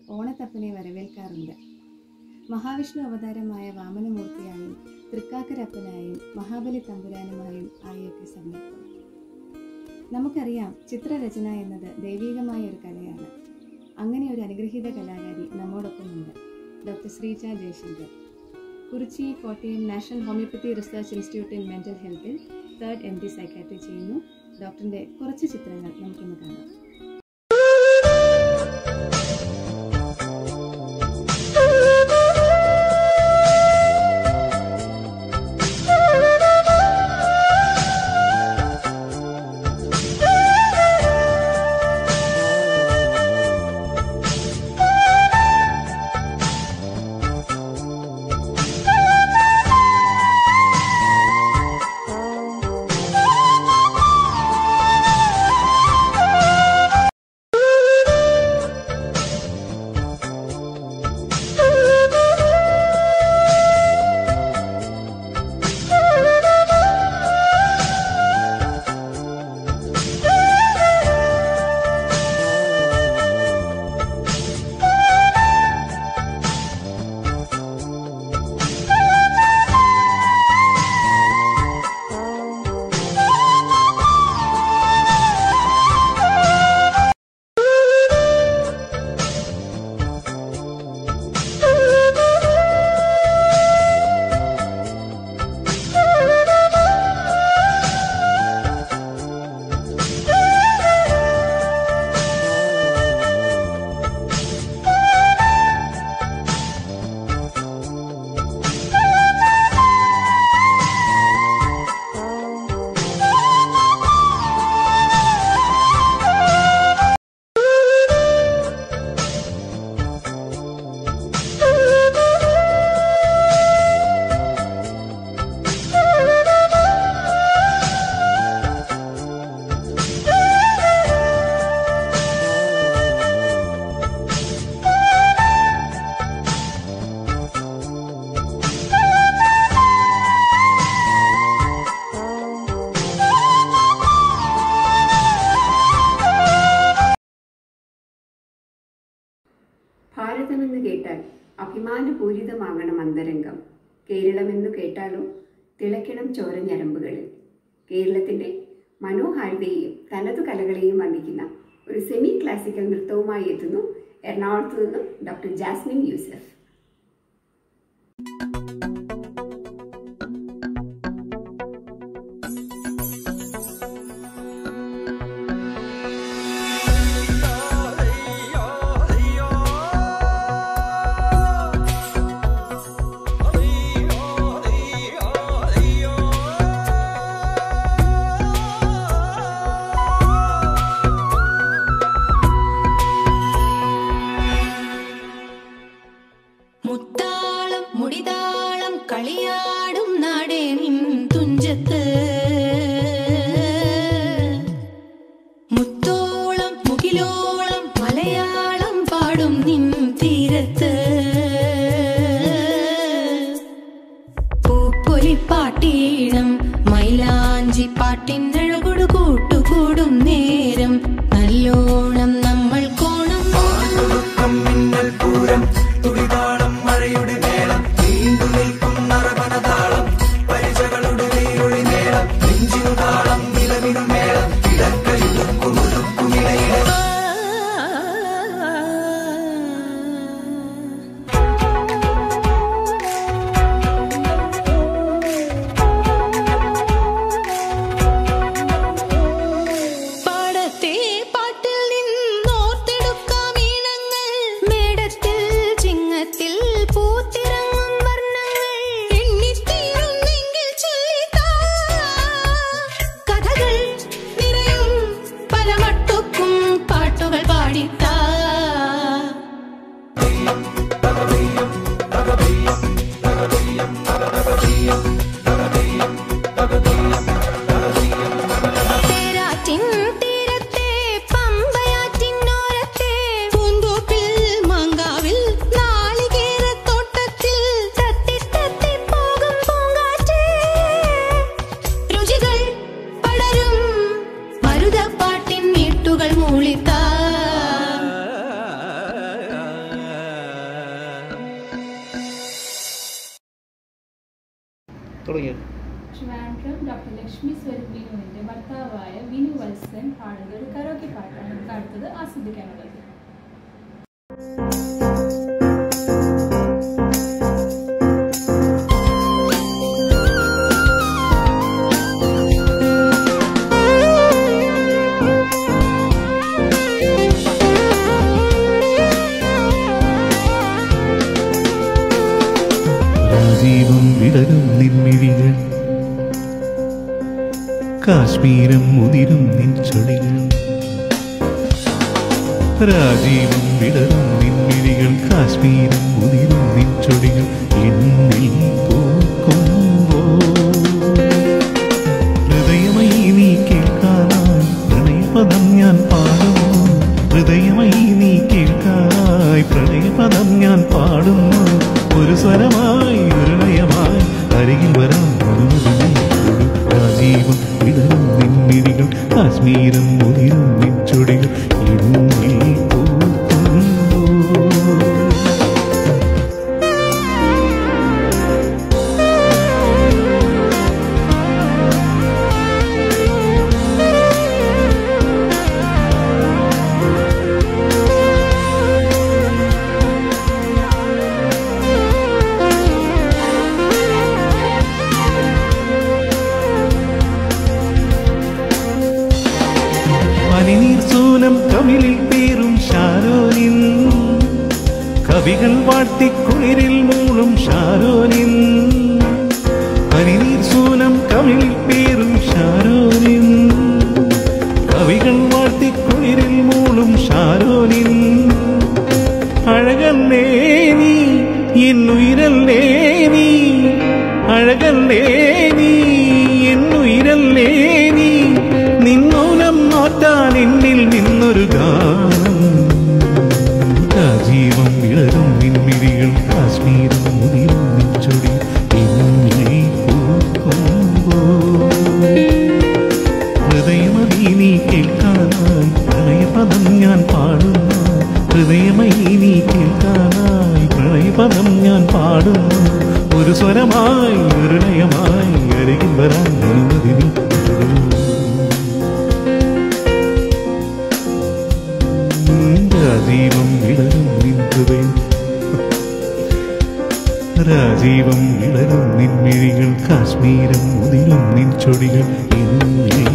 ഓണത്തപ്പനെ വരവേൽക്കാറുണ്ട് മഹാവിഷ്ണു അവതാരമായ വാമനമൂർത്തിയായും തൃക്കാക്കരപ്പനായും മഹാബലി തമ്പുരാനുമായും ആയൊക്കെ സങ്കല്പം നമുക്കറിയാം ചിത്രരചന എന്നത് ദൈവികമായ ഒരു കലയാണ് അങ്ങനെ ഒരു അനുഗ്രഹീത കലാകാരി നമ്മോടൊപ്പമുണ്ട് doctor Sreeja Jayashankar Kurichi Kottayam National Homoeopathy Research Institute in Mental ഹെൽത്തിൽ തേർഡ് എം ഡി സൈക്കാട്രി ചെയ്യുന്നു ഡോക്ടറിന്റെ കുറച്ച് ചിത്രങ്ങൾ നമുക്കിന്ന് കാണാം ഭാരതമെന്ന് കേട്ടാൽ അഭിമാനപൂരിതമാകണം അന്തരംഗം കേരളമെന്നു കേട്ടാലോ തിളയ്ക്കണം ചോരഞ്ഞരമ്പുകളിൽ കേരളത്തിൻ്റെ മനോഹാരിതയെയും തനതു കലകളെയും വർണ്ണിക്കുന്ന ഒരു സെമി ക്ലാസിക്കൽ നൃത്തവുമായി എത്തുന്നു എറണാകുളത്ത് നിന്നും ഡോക്ടർ ജാസ്മിൻ യൂസഫ് തുടങ്ങിയോ ട്രിവാൻഡ്രം ഡോക്ടർ ലക്ഷ്മി സ്വരൂപ് വിനുവിന്റെ ഭർത്താവായ വിനു വത്സൻ പാടുന്ന ഒരു കരോക്കെ പാട്ടാണ് നമുക്ക് അടുത്തത് ആസ്വദിക്കാനുള്ളത് രാജീവം വിടരും നിൻമിഴികൾ കാശ്മീരം മുതിരും നിൻ ചൊടികൾ രാജീവം വിടരും നിൻമിഴികൾ കാശ്മീരം മുതിരും നിൻ ചൊടികൾ എന്നിൽ പൂക്കുമ്പോൾ ഹൃദയമായി നീ കേൾക്കാനായി പ്രണയപദം ഞാൻ പാടുന്നു ഹൃദയമായി നീ കേൾക്കാനായി പ്രണയപദം ഞാൻ പാടുന്നു ഒരു സ്വരമായി ഒരു ലയമായി അരികിൽ വരാൻ അനുമതി നീ കൊടു. രാജീവം വിടരും നിൻമിഴികൾ കാശ്മീരം മുതിരും നിൻ ചൊടികൾ എന്നിൽ പൂക്കുമ്പോൾ പനിനീർ സൂനം കമിളിൽ പേരും ഷാരോനിൻ കവികൾ വാട്ടിക്കുളിരിൽ മൂളും ഷാരോനിൻ പനിനീർ സൂനം കമിളിൽ പേരും ഷാരോനിൻ കവികൾ വാട്ടിക്കുളിരിൽ മൂളും ഷാരോനിൻ അഴകല്ലേ നീ എന്നുയിരല്ലേ നീ അഴകല്ലേ നീ എന്നുയിരല്ലേ നീ നിന്നൂലം മാറ്റാൻ എന്നിൽ നിന്നൊരു ഗാനം രാജീവം വിളരും നിൻമിഴികൾ കാശ്മീരം മുതിരും നിൻചൊടി എന്നിൽ പൂക്കുമ്പോൾ ഹൃദയമതി നീ കേൾക്കാനായി പ്രണയപദം ഞാൻ പാടുന്നു ഹൃദയമയി നീ കേൾക്കാനായി പ്രണയപദം ഞാൻ പാടുന്നു ഒരു സ്വരമായി ഒരു ലയമായി അരികിൽ വരാൻ അനുമതി നീ തരൂ. രാജീവം വിടരും നിൻ ഹൃദയം രാജീവം വിളരും നിൻമിഴികൾ കാശ്മീരം മുതിരും നിൻ ചൊടികൾ എന്നിൽ